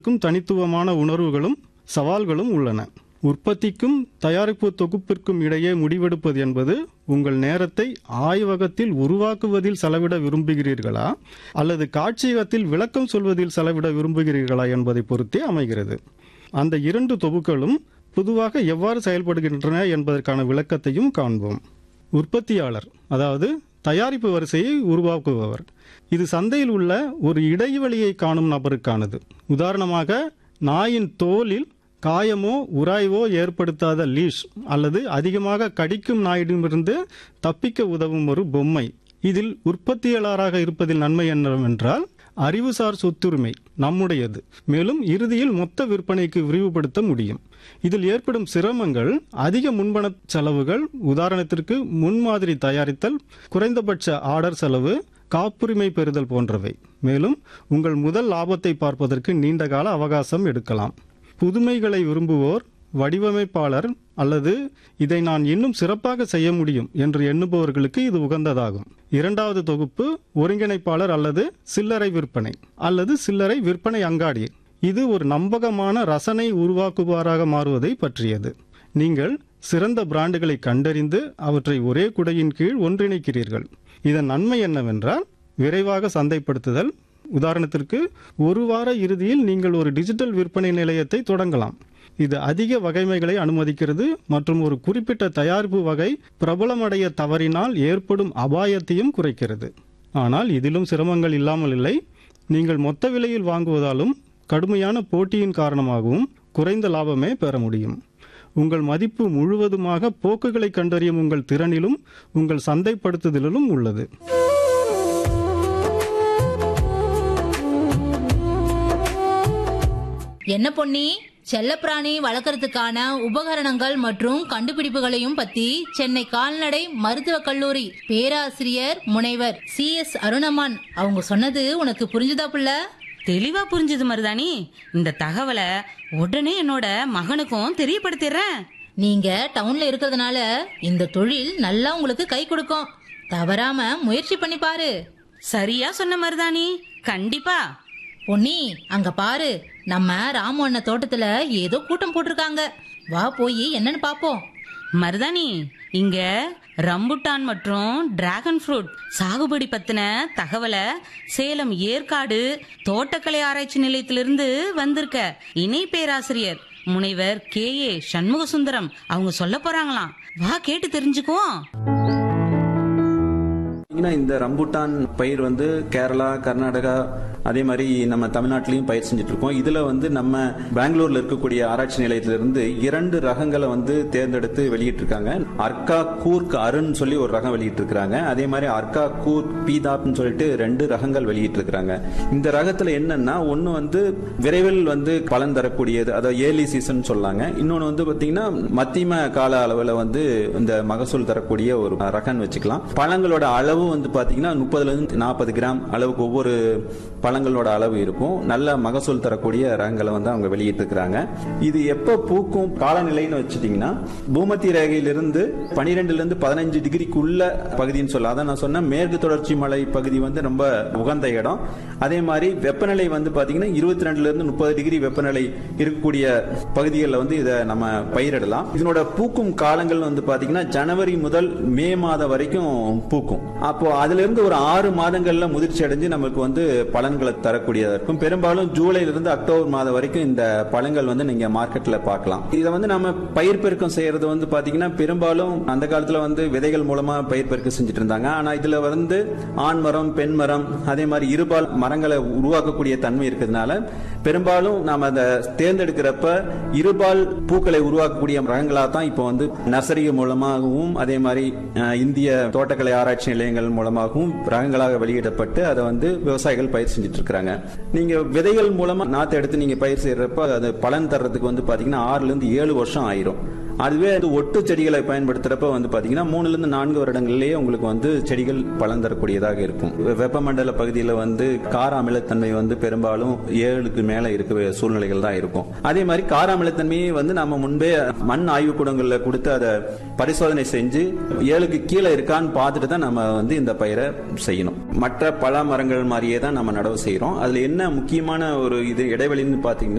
க்கும் தனித்துவமான உணர்வுகளும் சவால்களும் உள்ளன உற்பத்திக்கும் தயாரிப்பு தொகுப்பிற்கும் இடையே முடிவெடுப்பது என்பது உங்கள் நேரத்தை ஆய்வகத்தில் உருவாக்குவதில் செலவிட விரும்புகிறீர்களா அல்லது காட்சியகத்தில் விளக்கம் சொல்வதில் செலவிட விரும்புகிறீர்களா என்பதை பொறுத்தே அமைகிறது அந்த இரண்டு தொகுப்புகளும் பொதுவாக எவ்வாறு செயல்படுகின்றன என்பதற்கான விளக்கத்தையும் காண்போம் உற்பத்தியாளர் அதாவது தயாரிப்பு வரிசையை உருவாக்குபவர் இது சந்தையில் உள்ள ஒரு இடைவெளியை காணும் நபருக்கானது உதாரணமாக நாயின் தோலில் காயமோ உராய்வோ ஏற்படுத்தாத லீஷ் அல்லது அதிகமாக கடிக்கும் நாயிடமிருந்து தப்பிக்க உதவும் ஒரு பொம்மை இதில் உற்பத்தியாளராக இருப்பதில் நன்மை என்னவென்றால் அறிவுசார் சொத்துரிமை நம்முடையது மேலும் இறுதியில் மொத்த விற்பனைக்கு விரிவுபடுத்த முடியும் இதில் ஏற்படும் சிரமங்கள் அதிக முன்பண செலவுகள் உதாரணத்திற்கு முன்மாதிரி தயாரித்தல் குறைந்தபட்ச ஆர்டர் செலவு காப்புரிமை பெறுதல் போன்றவை மேலும் உங்கள் முதல் லாபத்தை பார்ப்பதற்கு நீண்ட கால அவகாசம் எடுக்கலாம் புதுமைகளை விரும்புவோர் வடிவமைப்பாளர் அல்லது இதை நான் இன்னும் சிறப்பாக செய்ய முடியும் என்று எண்ணுபவர்களுக்கு இது உகந்ததாகும் இரண்டாவது தொகுப்பு ஒருங்கிணைப்பாளர் அல்லது சில்லறை விற்பனை அல்லது சில்லறை விற்பனை அங்காடி இது ஒரு நம்பகமான ரசனை உருவாக்குபவராக மாறுவதை பற்றியது நீங்கள் சிறந்த பிராண்டுகளை கண்டறிந்து அவற்றை ஒரே குடையின் கீழ் ஒன்றிணைக்கிறீர்கள் இதன் நன்மை என்னவென்றால் விரைவாக சந்தைப்படுத்துதல் உதாரணத்திற்கு ஒரு வார இறுதியில் நீங்கள் ஒரு டிஜிட்டல் விற்பனை நிலையத்தை தொடங்கலாம் இது அதிக வகைமைகளை அனுமதிக்கிறது மற்றும் ஒரு குறிப்பிட்ட தயாரிப்பு வகை பிரபலமடைய தவறினால் ஏற்படும் அபாயத்தையும் குறைக்கிறது ஆனால் இதிலும் சிரமங்கள் இல்லாமல் இல்லை நீங்கள் மொத்த விலையில் வாங்குவதாலும் கடுமையான போட்டியின் காரணமாகவும் குறைந்த லாபமே பெற முடியும் உங்கள் மதிப்பு முழுவதுமாக போக்குகளை கண்டறியும் உங்கள் திறனிலும் உங்கள் சந்தைப்படுத்துதலிலும் உள்ளது என்ன பொன்னி செல்லப்பிராணி வளர்க்கறதுக்கான உபகரணங்கள் மற்றும் கண்டுபிடிப்புகளையும் பத்தி சென்னை கால்நடை மருத்துவக் கல்லூரி பேராசிரியர் முனைவர் சி எஸ் அருணமான் அவங்க சொன்னது உனக்கு புரிஞ்சுதா புள்ள தெளிவா புரிஞ்சது மருதாணி இந்த தகவலை உடனே என்னோட மகனுக்கும் தெரியப்படுத்திடுறேன் நீங்க டவுன்ல இருக்கிறதுனால இந்த தொழில் நல்லா உங்களுக்கு கை கொடுக்கும் தவறாம முயற்சி பண்ணி பாரு சரியா சொன்ன மருதாணி கண்டிப்பா பொன்னி அங்க பாரு நம்ம ராமு அண்ணன் தோட்டத்துல ஏதோ கூட்டம் போட்டிருக்காங்க வா போய் என்னன்னு பாப்போம் மருதாணி இங்க ரம்புட்டான் மற்றும் டிராகன் ஃப்ரூட் சாகுபடி பத்தின தகவலை சேலம் ஏற்காடு தோட்டக்கலை ஆராய்ச்சி நிலையத்திலிருந்து வந்திருக்க இணை பேராசிரியர் முனைவர் கே ஏ சண்முக சுந்தரம் அவங்க சொல்ல போறாங்களாம் வா கேட்டு தெரிஞ்சுக்குவோம் பார்த்தீங்கன்னா இந்த ரம்புட்டான் பயிர் வந்து கேரளா கர்நாடகா அதே மாதிரி நம்ம தமிழ்நாட்டிலையும் பயிர் செஞ்சுட்டு இருக்கோம் இதுல வந்து நம்ம பெங்களூர்ல இருக்கக்கூடிய ஆராய்ச்சி நிலையத்திலிருந்து இரண்டு ரகங்களை வந்து தேர்ந்தெடுத்து வெளியிட்டு இருக்காங்க அர்க்கா கூர்க் அருண் சொல்லி ஒரு ரகம் வெளியிட்டு இருக்காங்க அதே மாதிரி அர்க்கா கூர்க் பீதாப்னு சொல்லிட்டு ரெண்டு ரகங்கள் வெளியிட்டு இருக்காங்க இந்த ரகத்துல என்னன்னா ஒன்னு வந்து விரைவில் வந்து பலன் தரக்கூடியது அதாவது ஏர்லி சீசன் சொல்லாங்க இன்னொன்னு வந்து பாத்தீங்கன்னா மத்தியம கால அளவுல வந்து இந்த மகசூல் தரக்கூடிய ஒரு ரகம் வச்சுக்கலாம் பழங்களோட அளவு வந்து பாத்தீங்கன்னா முப்பதுல இருந்து நாற்பது கிராம் அளவுக்கு ஒவ்வொரு பழங்களோட அளவு இருக்கும் நல்ல மகசூல் தரக்கூடிய ரகங்களை வந்து அவங்க வெளியிட்டு இருக்கிறாங்க இது எப்ப பூக்கும் காலநிலைன்னு வச்சுட்டீங்கன்னா பூமத்தி ரேகையிலிருந்து பனிரெண்டுல இருந்து பதினஞ்சு டிகிரிக்குள்ள பகுதின்னு சொல்ல அதான் நான் சொன்ன மேற்கு தொடர்ச்சி மலை பகுதி வந்து ரொம்ப உகந்த இடம் அதே மாதிரி வெப்பநிலை வந்து பாத்தீங்கன்னா இருபத்தி ரெண்டுல இருந்து முப்பது டிகிரி வெப்பநிலை இருக்கக்கூடிய பகுதிகளில் வந்து இதை நம்ம பயிரிடலாம் இதனோட பூக்கும் காலங்கள் வந்து பாத்தீங்கன்னா ஜனவரி முதல் மே மாதம் வரைக்கும் பூக்கும் அப்போ அதுல இருந்து ஒரு ஆறு மாதங்கள்ல முதிர்ச்சி அடைஞ்சு நமக்கு வந்து பலன்களை தரக்கூடியதா இருக்கும் பெரும்பாலும் ஜூலைல இருந்து அக்டோபர் மாதம் வரைக்கும் இந்த பழங்கள் வந்து நீங்க மார்க்கெட்ல பார்க்கலாம் இதை வந்து நம்ம பயிர் பெருக்கம் செய்யறது வந்து பாத்தீங்கன்னா பெரும்பாலும் அந்த காலத்துல வந்து விதைகள் மூலமா பயிர் பெருக்கம் செஞ்சுட்டு இருந்தாங்க ஆனா இதுல வந்து ஆண் மரம் பெண் மரம் அதே மாதிரி இருபால் மரங்களை உருவாக்கக்கூடிய தன்மை இருக்கிறதுனால பெரும்பாலும் நாம அதை தேர்ந்தெடுக்கிறப்ப இருபால் பூக்களை உருவாக்கக்கூடிய ரகங்களா தான் இப்போ வந்து நர்சரி மூலமாகவும் அதே மாதிரி அஹ், இந்திய தோட்டக்கலை ஆராய்ச்சி நிலையங்கள் மூலமாகவும் ரகங்களாக வெளியிடப்பட்டு அதை வந்து விவசாயிகள் பயிர் செஞ்சுட்டு இருக்கிறாங்க நீங்க விதைகள் மூலமா நாத்தை எடுத்து நீங்க பயிர் செய்யறப்ப அது பலன் தர்றதுக்கு வந்து பாத்தீங்கன்னா ஆறுல இருந்து ஏழு வருஷம் ஆயிரும் அதுவே வந்து ஒட்டு செடிகளை பயன்படுத்துறப்ப வந்து பாத்தீங்கன்னா மூணுல இருந்து நான்கு வருடங்களிலேயே உங்களுக்கு வந்து செடிகள் பலன் தரக்கூடியதாக இருக்கும் வெ- வெப்பமண்டல பகுதியில் வந்து கார அமிலத்தன்மை வந்து பெரும்பாலும் ஏழுக்கு மேல இருக்க சூழ்நிலைகள் தான் இருக்கும் அதே மாதிரி கார அமிலத்தன்மையை வந்து நம்ம முன்பே மண் ஆய்வு கூடங்கள்ல கொடுத்து அதை பரிசோதனை செஞ்சு ஏழுக்கு கீழே இருக்கான்னு பார்த்துட்டு தான் நம்ம வந்து இந்த பயிரை செய்யணும் மற்ற பல மரங்கள் மாதிரியே தான் நம்ம நடவு செய்யறோம் அதுல என்ன முக்கியமான ஒரு இது இடைவெளின்னு பாத்தீங்கன்னா